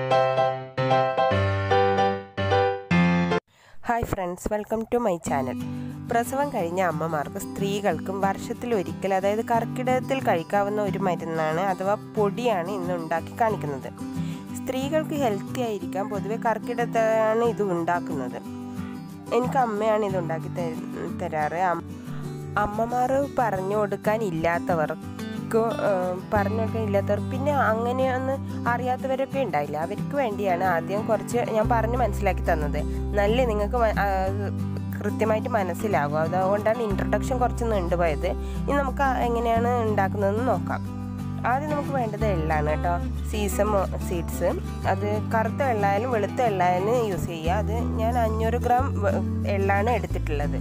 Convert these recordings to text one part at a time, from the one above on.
hi friends welcome to my channel പ്രസവം കഴിഞ്ഞ അമ്മമാർക്ക് സ്ത്രീകൾക്കും വർഷത്തിലൊരിക്കൽ അതായത് കർക്കിടകത്തിൽ കഴിക്കാവുന്ന ഒരു മരുന്നാണ് അഥവാ പൊടിയാണ് ഇന്ന് ഉണ്ടാക്കി കാണിക്കുന്നത് സ്ത്രീകൾക്ക് ഹെൽത്തി ആയിരിക്കാൻ പൊതുവെ കർക്കിടകത്തിലാണ് ഇത് ഉണ്ടാക്കുന്നത് എനിക്ക് അമ്മയാണ് ഇത് ഉണ്ടാക്കി തര- തരാറ് അം- അമ്മമാർ പറഞ്ഞു കൊടുക്കാൻ ഇല്ലാത്തവർക്ക് പറഞ്ഞു കൊടുക്കാൻ ഇല്ലാത്തവർ പിന്നെ അങ്ങനെയൊന്ന് അറിയാത്തവരൊക്കെ ഉണ്ടായില്ല അവർക്ക് വേണ്ടിയാണ് ആദ്യം കുറച്ച് ഞാൻ പറഞ്ഞ് മനസ്സിലാക്കി തന്നത് നല്ല നിങ്ങൾക്ക് മ- ആ, കൃത്യമായിട്ട് മനസ്സിലാകും അതുകൊണ്ടാണ് ഇൻട്രൊഡക്ഷൻ കുറച്ച് നീണ്ടുപോയത് ഇനി നമുക്ക് ആ എങ്ങനെയാണ് ഉണ്ടാക്കുന്നതെന്ന് നോക്കാം ആദ്യം നമുക്ക് വേണ്ടത് എള്ളാണ് കേട്ടോ സീസം സീഡ്സ് അത് കറുത്ത എള്ളായാലും വെളുത്ത എള്ളായാലും യൂസ് ചെയ്യുക അത് ഞാൻ അഞ്ഞൂറ് ഗ്രാം വെ- എള്ളാണ് എടുത്തിട്ടുള്ളത്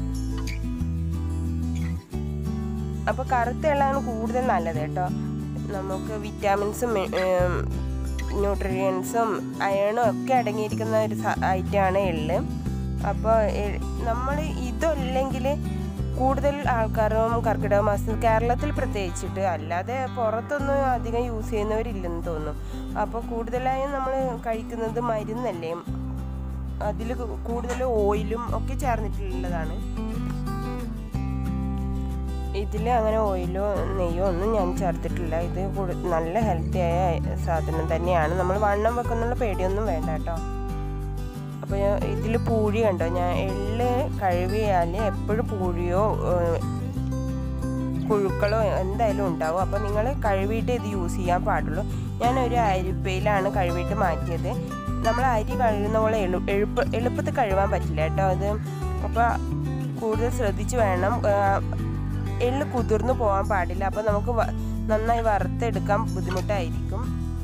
അപ്പോൾ കറുത്ത എള്ളാണ് കൂടുതൽ നല്ലത് കേട്ടോ നമുക്ക് വിറ്റാമിൻസും ന്യൂട്രിയൻസും അയണും ഒക്കെ അടങ്ങിയിരിക്കുന്ന ഒരു ഐറ്റമാണ് എള്ള് അപ്പോൾ നമ്മൾ ഇതല്ലെങ്കിൽ കൂടുതൽ ആൾക്കാരും കർക്കിടക മാസം കേരളത്തിൽ പ്രത്യേകിച്ചിട്ട് അല്ലാതെ പുറത്തൊന്നും അധികം യൂസ് ചെയ്യുന്നവരില്ലെന്ന് തോന്നുന്നു അപ്പോൾ കൂടുതലായും നമ്മൾ കഴിക്കുന്നത് മരുന്നല്ലേ അതിൽ കൂടുതൽ ഓയിലും ഒക്കെ ചേർന്നിട്ടുള്ളതാണ് ഇതിൽ അങ്ങനെ ഓയിലോ നെയ്യോ ഒന്നും ഞാൻ ചേർത്തിട്ടില്ല ഇത് കൂടു- നല്ല ഹെൽത്തി ആയ സാധനം തന്നെയാണ് നമ്മൾ വണ്ണം വെക്കുന്നുള്ള പേടിയൊന്നും വേണ്ട കേട്ടോ അപ്പോൾ ഇതിൽ പൂഴി കണ്ടോ ഞാൻ എള്ള് കഴുകിയാൽ എപ്പോഴും പൂഴിയോ ഏഹ്, പുഴുക്കളോ എന്തായാലും ഉണ്ടാവും അപ്പോൾ നിങ്ങൾ കഴുകിയിട്ട് ഇത് യൂസ് ചെയ്യാൻ പാടുള്ളൂ ഞാൻ ഒരു അരിപ്പയിലാണ് കഴുകിയിട്ട് മാറ്റിയത് നമ്മൾ അരി കഴുകുന്ന പോലെ എളു എളുപ്പ എളുപ്പത്തിൽ കഴുകാൻ പറ്റില്ല കേട്ടോ അത് അപ്പോൾ കൂടുതൽ ശ്രദ്ധിച്ച് വേണം ആ, എള്ള് കുതിർന്നു പോകാൻ പാടില്ല അപ്പോൾ നമുക്ക് വ- നന്നായി വറുത്തെടുക്കാൻ ബുദ്ധിമുട്ടായിരിക്കും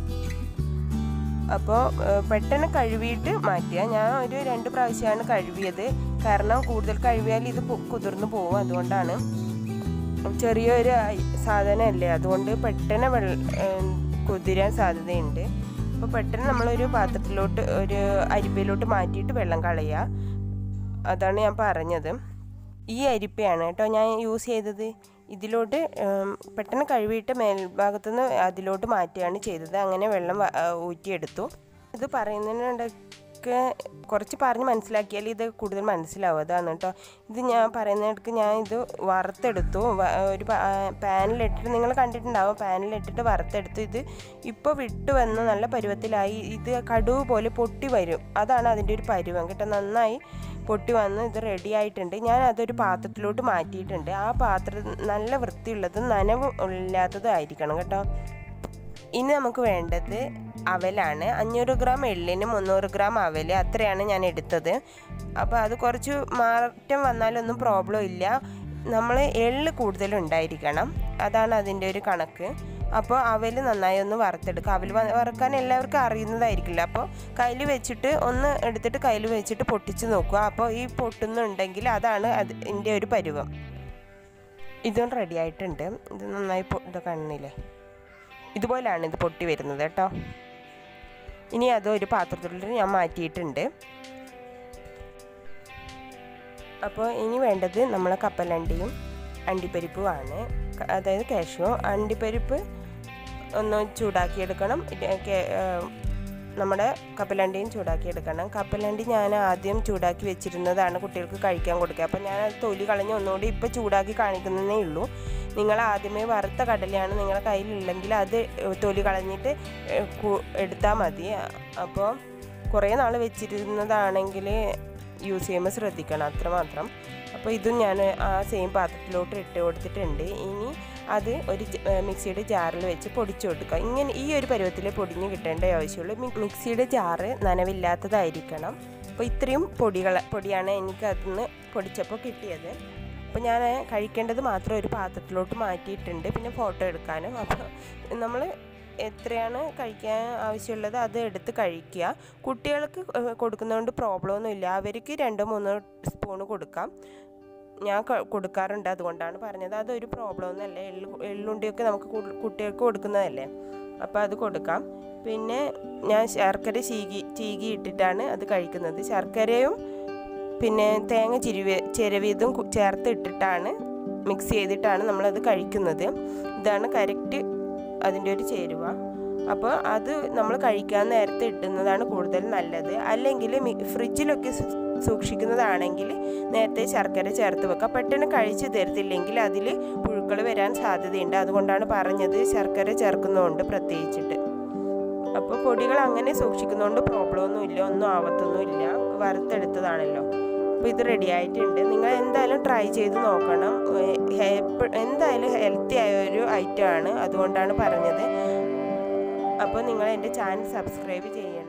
അപ്പോൾ പെട്ടെന്ന് കഴുകിയിട്ട് മാറ്റുക ഞാൻ ഒരു രണ്ട് പ്രാവശ്യമാണ് കഴുകിയത് കാരണം കൂടുതൽ കഴുകിയാൽ ഇത് പു- കുതിർന്നു പോകും അതുകൊണ്ടാണ് ചെറിയൊരു ഐ- സാധനമല്ലേ അതുകൊണ്ട് പെട്ടെന്ന് വെള്ള ഏം, കുതിരാൻ സാധ്യതയുണ്ട് അപ്പോൾ പെട്ടെന്ന് നമ്മളൊരു പാത്രത്തിലോട്ട് ഒരു അരിപ്പയിലോട്ട് മാറ്റിയിട്ട് വെള്ളം കളയുക അതാണ് ഞാൻ പറഞ്ഞത് ഈ അരിപ്പയാണ് കേട്ടോ ഞാൻ യൂസ് ചെയ്തത് ഇതിലോട്ട് ഉം, പെട്ടെന്ന് കഴുകിയിട്ട് മേൽഭാഗത്തുനിന്ന് അതിലോട്ട് മാറ്റുകയാണ് ചെയ്തത് അങ്ങനെ വെള്ളം വ- ആ, ഊറ്റിയെടുത്തു ഇത് പറയുന്നതിനിടയ്ക്ക് കുറച്ച് പറഞ്ഞ് മനസ്സിലാക്കിയാൽ ഇത് കൂടുതൽ മനസ്സിലാവും അതാണ് കേട്ടോ ഇത് ഞാൻ പറയുന്നിടയ്ക്ക് ഞാൻ ഇത് വറുത്തെടുത്തു വ- ഒരു പ- ആ, പാനിലിട്ടിട്ട് നിങ്ങൾ കണ്ടിട്ടുണ്ടാവും പാനിലിട്ടിട്ട് വറുത്തെടുത്തു ഇത് ഇപ്പോൾ വിട്ട് വന്ന് നല്ല പരുവത്തിലായി ഇത് കടുവ് പോലെ പൊട്ടി വരും അതാണ് അതിൻ്റെ ഒരു പരുവം കേട്ടോ നന്നായി പൊട്ടി വന്ന് ഇത് റെഡി ആയിട്ടുണ്ട് ഞാൻ അതൊരു പാത്രത്തിലോട്ട് മാറ്റിയിട്ടുണ്ട് ആ പാത്രം നല്ല വൃത്തിയുള്ളതും നനവ് ഇല്ലാത്തതും ആയിരിക്കണം കേട്ടോ ഇനി നമുക്ക് വേണ്ടത് അവലാണ് അഞ്ഞൂറ് ഗ്രാം എള്ളിന് മുന്നൂറ് ഗ്രാം അവല് അത്രയാണ് ഞാൻ എടുത്തത് അപ്പോൾ അത് കുറച്ച് മാറ്റം വന്നാലൊന്നും പ്രോബ്ലം ഇല്ല നമ്മൾ എള്ള് കൂടുതൽ ഉണ്ടായിരിക്കണം അതാണ് അതിൻ്റെ ഒരു കണക്ക് അപ്പോൾ അവൽ നന്നായി ഒന്ന് വറുത്തെടുക്കുക അവൽ വ- വറുക്കാൻ എല്ലാവർക്കും അറിയുന്നതായിരിക്കില്ല അപ്പോൾ കയ്യിൽ വെച്ചിട്ട് ഒന്ന് എടുത്തിട്ട് കയ്യിൽ വെച്ചിട്ട് പൊട്ടിച്ച് നോക്കുക അപ്പോൾ ഈ പൊട്ടുന്നുണ്ടെങ്കിൽ അതാണ് അതിൻ്റെ ഒരു പരുവം ഇതും റെഡി ആയിട്ടുണ്ട് ഇത് നന്നായി പൊ- ഇത് കാണുന്നില്ലേ ഇതുപോലെയാണ് ഇത് പൊട്ടി വരുന്നത് കേട്ടോ ഇനി അത് ഒരു പാത്രത്തിലോട്ട് ഞാൻ മാറ്റിയിട്ടുണ്ട് അപ്പോൾ ഇനി വേണ്ടത് നമ്മളെ കപ്പലണ്ടിയും അണ്ടിപ്പരിപ്പുമാണ് ക- അതായത് കാഷ്യൂ അണ്ടിപ്പരിപ്പ് ഒന്ന് ചൂടാക്കിയെടുക്കണം ഇത് കേ- ആ, നമ്മുടെ കപ്പലണ്ടിയും ചൂടാക്കിയെടുക്കണം കപ്പലണ്ടി ഞാൻ ആദ്യം ചൂടാക്കി വെച്ചിരുന്നതാണ് കുട്ടികൾക്ക് കഴിക്കാൻ കൊടുക്കുക അപ്പോൾ ഞാൻ അത് തൊലി കളഞ്ഞ് ഒന്നുകൂടി ഇപ്പോൾ ചൂടാക്കി കാണിക്കുന്നതേ ഉള്ളൂ നിങ്ങൾ ആദ്യമേ വറുത്ത കടലയാണ് നിങ്ങളുടെ കയ്യിലുണ്ടെങ്കിൽ അത് തൊലി കളഞ്ഞിട്ട് എടുത്താൽ മതി അപ്പോൾ കുറേ നാൾ വെച്ചിരുന്നതാണെങ്കിൽ യൂസ് ചെയ്യുമ്പോൾ ശ്രദ്ധിക്കണം അത്രമാത്രം അപ്പോൾ ഇതും ഞാൻ ആ സെയിം പാത്രത്തിലോട്ട് ഇട്ട് കൊടുത്തിട്ടുണ്ട് ഇനി അത് ഒരു ജ- ഏ, മിക്സിയുടെ ജാറിൽ വെച്ച് പൊടിച്ചു കൊടുക്കുക ഇങ്ങനെ ഈ ഒരു പരുവത്തിൽ പൊടിഞ്ഞ് കിട്ടേണ്ട ആവശ്യമുള്ളൂ മി- മിക്സിയുടെ ജാറ് നനവില്ലാത്തതായിരിക്കണം അപ്പോൾ ഇത്രയും പൊടികൾ പൊടിയാണ് എനിക്ക് അതിന്ന് പൊടിച്ചപ്പോൾ കിട്ടിയത് അപ്പോൾ ഞാൻ കഴിക്കേണ്ടത് മാത്രം ഒരു പാത്രത്തിലോട്ട് മാറ്റിയിട്ടുണ്ട് പിന്നെ ഫോട്ടോ എടുക്കാനും അപ്പോൾ നമ്മൾ എത്രയാണ് കഴിക്കാൻ ആവശ്യമുള്ളത് അത് എടുത്ത് കഴിക്കുക കുട്ടികൾക്ക് ഏഹ്, കൊടുക്കുന്നതുകൊണ്ട് പ്രോബ്ലം ഒന്നുമില്ല അവർക്ക് രണ്ടോ മൂന്നോ സ്പൂണ് കൊടുക്കാം ഞാൻ ക- കൊടുക്കാറുണ്ട് അതുകൊണ്ടാണ് പറഞ്ഞത് അതൊരു പ്രോബ്ലം ഒന്നുമല്ല എള്ളു എള്ളുണ്ടിയൊക്കെ നമുക്ക് കു- കുട്ടികൾക്ക് കൊടുക്കുന്നതല്ലേ അപ്പോൾ അത് കൊടുക്കാം പിന്നെ ഞാൻ ശർക്കര ചീകി ചീകി ഇട്ടിട്ടാണ് അത് കഴിക്കുന്നത് ശർക്കരയും പിന്നെ തേങ്ങ ചിരുവ ചിരവിയതും കു- ചേർത്ത് ഇട്ടിട്ടാണ് മിക്സ് ചെയ്തിട്ടാണ് നമ്മളത് കഴിക്കുന്നത് ഇതാണ് കറക്റ്റ് അതിൻ്റെ ഒരു ചേരുവ അപ്പോൾ അത് നമ്മൾ കഴിക്കാൻ നേരത്തെ ഇടുന്നതാണ് കൂടുതൽ നല്ലത് അല്ലെങ്കിൽ ഫ്രിഡ്ജിലൊക്കെ സൂക്ഷിക്കുന്നതാണെങ്കിൽ നേരത്തെ ശർക്കര ചേർത്ത് വെക്കുക പെട്ടെന്ന് കഴിച്ചു തരത്തില്ലെങ്കിൽ അതിൽ പുഴുക്കൾ വരാൻ സാധ്യതയുണ്ട് അതുകൊണ്ടാണ് പറഞ്ഞത് ശർക്കര ചേർക്കുന്നതുകൊണ്ട് പ്രത്യേകിച്ചിട്ട് അപ്പോൾ പൊടികൾ അങ്ങനെ സൂക്ഷിക്കുന്നതുകൊണ്ട് പ്രോബ്ലം ഒന്നും ഇല്ല ഒന്നും ആവത്തൊന്നുമില്ല വറുത്തെടുത്തതാണല്ലോ അപ്പോൾ ഇത് റെഡി ആയിട്ടുണ്ട് നിങ്ങൾ എന്തായാലും ട്രൈ ചെയ്ത് നോക്കണം എന്തായാലും ഹെൽത്തി ആയ ഒരു ഐറ്റം ആണ് അതുകൊണ്ടാണ് പറഞ്ഞത് അപ്പോൾ നിങ്ങൾ എൻ്റെ ചാനൽ സബ്സ്ക്രൈബ് ചെയ്യണം